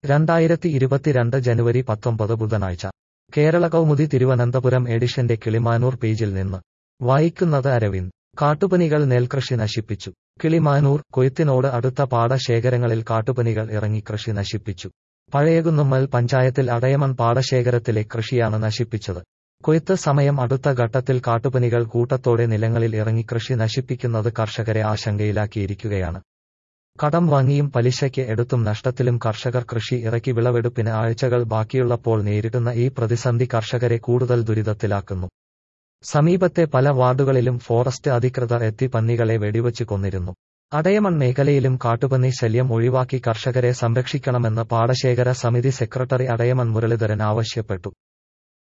രണ്ടായിരത്തി ഇരുപത്തിരണ്ട് ജനുവരി പത്തൊമ്പത് ബുധനാഴ്ച കേരള കൗമുദി തിരുവനന്തപുരം എഡിഷന്റെ കിളിമാനൂർ പേജിൽ നിന്ന് വായിക്കുന്നത് അരവിന്ദ് കാട്ടുപനികൾ നെൽകൃഷി നശിപ്പിച്ചു കിളിമാനൂർ കൊയ്ത്തിനോട് അടുത്ത പാടശേഖരങ്ങളിൽ കാട്ടുപനികൾ ഇറങ്ങി കൃഷി നശിപ്പിച്ചു പഴയകുന്നുമ്മൽ പഞ്ചായത്തിൽ അടയമൺ പാടശേഖരത്തിലെ കൃഷിയാണ് നശിപ്പിച്ചത് കൊയ്ത്ത് സമയം അടുത്ത ഘട്ടത്തിൽ കാട്ടുപനികൾ കൂട്ടത്തോടെ നിലങ്ങളിൽ ഇറങ്ങി കൃഷി നശിപ്പിക്കുന്നത് കർഷകരെ ആശങ്കയിലാക്കിയിരിക്കുകയാണ് കടം വാങ്ങിയും പലിശയ്ക്ക് എടുത്തും നഷ്ടത്തിലും കർഷകർ കൃഷി ഇറക്കി വിളവെടുപ്പിന് ആഴ്ചകൾ ബാക്കിയുള്ളപ്പോൾ നേരിടുന്ന ഈ പ്രതിസന്ധി കർഷകരെ കൂടുതൽ ദുരിതത്തിലാക്കുന്നു സമീപത്തെ പല വാർഡുകളിലും ഫോറസ്റ്റ് അധികൃതർ എത്തി പന്നികളെ വെടിവച്ച് കൊന്നിരുന്നു അടയമൺ മേഖലയിലും കാട്ടുപന്നി ശല്യം ഒഴിവാക്കി കർഷകരെ സംരക്ഷിക്കണമെന്ന് പാടശേഖര സമിതി സെക്രട്ടറി അടയമൺ മുരളീധരൻ ആവശ്യപ്പെട്ടു